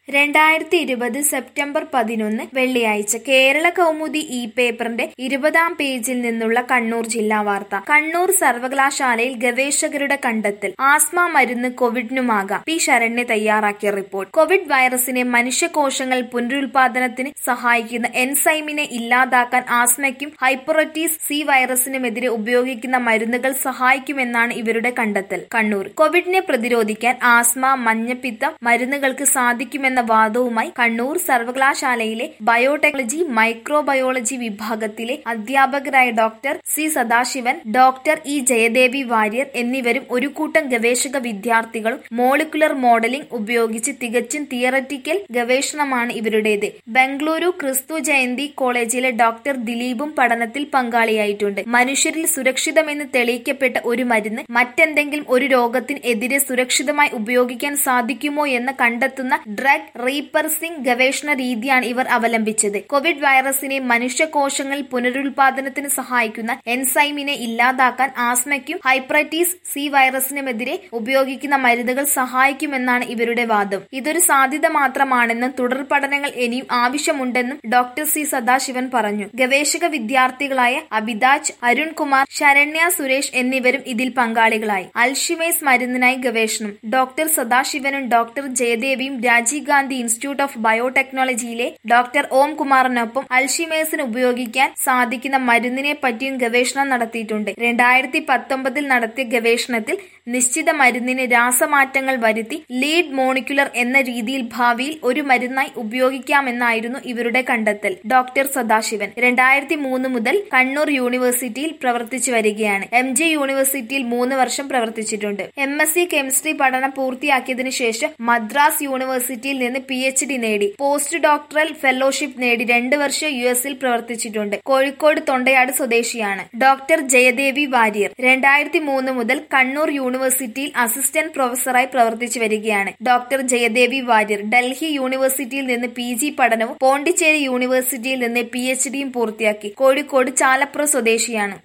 രണ്ടായിരത്തി ഇരുപത് സെപ്റ്റംബർ പതിനൊന്ന് വെള്ളിയാഴ്ച കേരള കൗമുദി ഇ പേപ്പറിന്റെ ഇരുപതാം പേജിൽ നിന്നുള്ള കണ്ണൂർ ജില്ലാ വാർത്ത കണ്ണൂർ സർവകലാശാലയിൽ ഗവേഷകരുടെ കണ്ടെത്തൽ ആസ്മ മരുന്ന് കോവിഡിനുമാകാം പി ശരണ്യ തയ്യാറാക്കിയ റിപ്പോർട്ട് കോവിഡ് വൈറസിനെ മനുഷ്യകോശങ്ങൾ പുനരുൽപാദനത്തിന് സഹായിക്കുന്ന എൻസൈമിനെ ഇല്ലാതാക്കാൻ ആസ്മയ്ക്കും ഹൈപ്പറോറ്റീസ് സി വൈറസിനുമെതിരെ ഉപയോഗിക്കുന്ന മരുന്നുകൾ സഹായിക്കുമെന്നാണ് ഇവരുടെ കണ്ടെത്തൽ കണ്ണൂർ കോവിഡിനെ പ്രതിരോധിക്കാൻ ആസ്മ മഞ്ഞപ്പിത്തം മരുന്നുകൾക്ക് സാധിക്കുമെന്ന വാദവുമായി കണ്ണൂർ സർവകലാശാലയിലെ ബയോടെക്നോളജി മൈക്രോബയോളജി വിഭാഗത്തിലെ അധ്യാപകരായ doctor C Sadasivan doctor E Jayadevi Warrier എന്നിവരും ഒരു കൂട്ടം ഗവേഷക വിദ്യാർത്ഥികളും മോളിക്കുലർ മോഡലിംഗ് ഉപയോഗിച്ച് തികച്ചും തിയററ്റിക്കൽ ഗവേഷണമാണ് ഇവരുടേത് ബംഗളൂരു ക്രിസ്തു ജയന്തി കോളേജിലെ ഡോക്ടർ ദിലീപും പഠനത്തിൽ പങ്കാളിയായിട്ടുണ്ട് മനുഷ്യരിൽ സുരക്ഷിതമെന്ന് തെളിയിക്കപ്പെട്ട ഒരു മരുന്ന് മറ്റെന്തെങ്കിലും ഒരു രോഗത്തിന് എതിരെ സുരക്ഷിതമായി ഉപയോഗിക്കാൻ സാധിക്കുമോ എന്ന് കണ്ടെത്തുന്ന ഡ്രഗ് റീപർസിംഗ് ഗവേഷണ രീതിയാണ് ഇവർ അവലംബിച്ചത് കോവിഡ് വൈറസിനെ മനുഷ്യകോശങ്ങളിൽ പുനരുൽപാദനത്തിന് സഹായിക്കുന്ന എൻസൈമിനെ ഇല്ലാതാക്കാൻ ആസ്മയ്ക്കും ഹൈപ്രൈറ്റീസ് സി വൈറസിനുമെതിരെ ഉപയോഗിക്കുന്ന മരുന്നുകൾ സഹായിക്കുമെന്നാണ് ഇവരുടെ വാദം ഇതൊരു സാധ്യത മാത്രമാണെന്നും തുടർ പഠനങ്ങൾ ഇനിയും ആവശ്യമുണ്ടെന്നും ഡോക്ടർ സി സദാശിവൻ പറഞ്ഞു ഗവേഷക വിദ്യാർത്ഥികളായ അഭിതാജ് അരുൺകുമാർ ശരണ്യ സുരേഷ് എന്നിവരും ഇതിൽ പങ്കാളികളായി അൽഷിമേസ് മരുന്നിനായി ഗവേഷണം ഡോക്ടർ സദാശിവനും ഡോക്ടർ ജയദേവിയും രാജീവ് ഗാന്ധി ഇൻസ്റ്റിറ്റ്യൂട്ട് ഓഫ് ബയോടെക്നോളജിയിലെ ഡോക്ടർ ഓം കുമാറിനൊപ്പം അൽഷിമേസിന് ഉപയോഗിക്കാൻ സാധിക്കുന്ന മരുന്നിനെ പറ്റിയും ഗവേഷണം നടത്തിയിട്ടുണ്ട് രണ്ടായിരത്തി പത്തൊമ്പതിൽ നടത്തിയ ഗവേഷണത്തിൽ നിശ്ചിത മരുന്നിന് രാസമാറ്റങ്ങൾ വരുത്തി ലീഡ് മോണിക്കുലർ എന്ന രീതിയിൽ ഭാവിയിൽ ഒരു മരുന്നായി ഉപയോഗിക്കാമെന്നായിരുന്നു ഇവരുടെ കണ്ടെത്തൽ ഡോക്ടർ സദാശിവൻ രണ്ടായിരത്തി മൂന്ന് മുതൽ കണ്ണൂർ യൂണിവേഴ്സിറ്റിയിൽ പ്രവർത്തിച്ചു വരികയാണ് എം ജെ യൂണിവേഴ്സിറ്റിയിൽ മൂന്ന് വർഷം പ്രവർത്തിച്ചിട്ടുണ്ട് എം എസ് സി കെമിസ്ട്രി പഠനം പൂർത്തിയാക്കിയതിനു ശേഷം മദ്രാസ് യൂണിവേഴ്സിറ്റിയിൽ നിന്ന് പി എച്ച് ഡി നേടി പോസ്റ്റ് ഡോക്ടറൽ ഫെലോഷിപ്പ് നേടി രണ്ട് വർഷം യു എസിൽ പ്രവർത്തിച്ചിട്ടുണ്ട് കോഴിക്കോട് തൊണ്ടയാട് സ്വദേശിയാണ് ഡോക്ടർ ജയദേവി വാര്യർ രണ്ടായിരത്തി മൂന്ന് മുതൽ കണ്ണൂർ യൂണിവേഴ്സിറ്റിയിൽ അസിസ്റ്റന്റ് പ്രൊഫസറായി പ്രവർത്തിച്ചു വരികയാണ് ഡോക്ടർ ജയദേവി വാര്യർ ഡൽഹി യൂണിവേഴ്സിറ്റിയിൽ നിന്ന് പി ജി പഠനവും പോണ്ടിച്ചേരി യൂണിവേഴ്സിറ്റിയിൽ നിന്ന് പി എച്ച് ഡിയും പൂർത്തിയാക്കി കോഴിക്കോട് ചാലപ്പുറ സ്വദേശിയാണ്